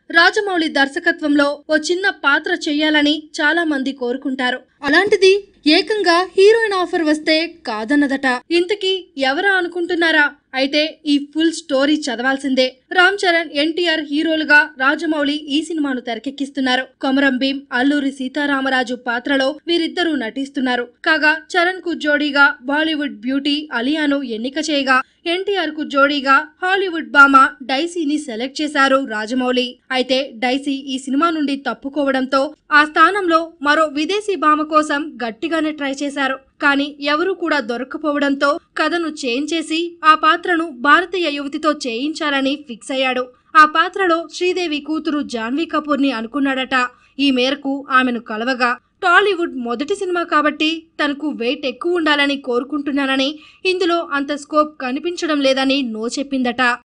రాజమౌళి దర్శకత్వంలో ఓ చిన్న పాత్ర చెయ్యాలని చాలా మంది కోరుకుంటారు అలాంటిది ఏకంగా హీరోయిన్ ఆఫర్ వస్తే కాదన్నదట ఇంతకీ ఎవరా అనుకుంటున్నారా అయితే ఈ ఫుల్ స్టోరీ చదవాల్సిందే రామ్ చరణ్ ఎన్టీఆర్ హీరోలుగా రాజమౌళి ఈ సినిమాను తెరకెక్కిస్తున్నారు కొమరం భీం అల్లూరి సీతారామరాజు పాత్రలో వీరిద్దరూ నటిస్తున్నారు కాగా చరణ్ కు జోడీగా బాలీవుడ్ బ్యూటీ అలియాను ఎన్నిక చేయగా ఎన్టీఆర్ కు జోడీగా హాలీవుడ్ భామ డైసీని సెలెక్ట్ చేశారు రాజమౌళి అయితే డైసీ ఈ సినిమా నుండి తప్పుకోవడంతో ఆ స్థానంలో మరో విదేశీ భామ కోసం గట్టిగానే ట్రై చేశారు కానీ ఎవరూ కూడా దొరక్కపోవడంతో కథను చేంజ్ చేసి ఆ పాత్రను భారతీయ యువతితో చేయించాలని ఫిక్స్ అయ్యాడు ఆ పాత్రలో శ్రీదేవి కూతురు జాన్వీ కపూర్ ని అనుకున్నాడట ఈ మేరకు ఆమెను కలవగా టాలీవుడ్ మొదటి సినిమా కాబట్టి తనకు వెయిట్ ఎక్కువ ఉండాలని కోరుకుంటున్నానని ఇందులో అంత స్కోప్ కనిపించడం లేదని నో చెప్పిందట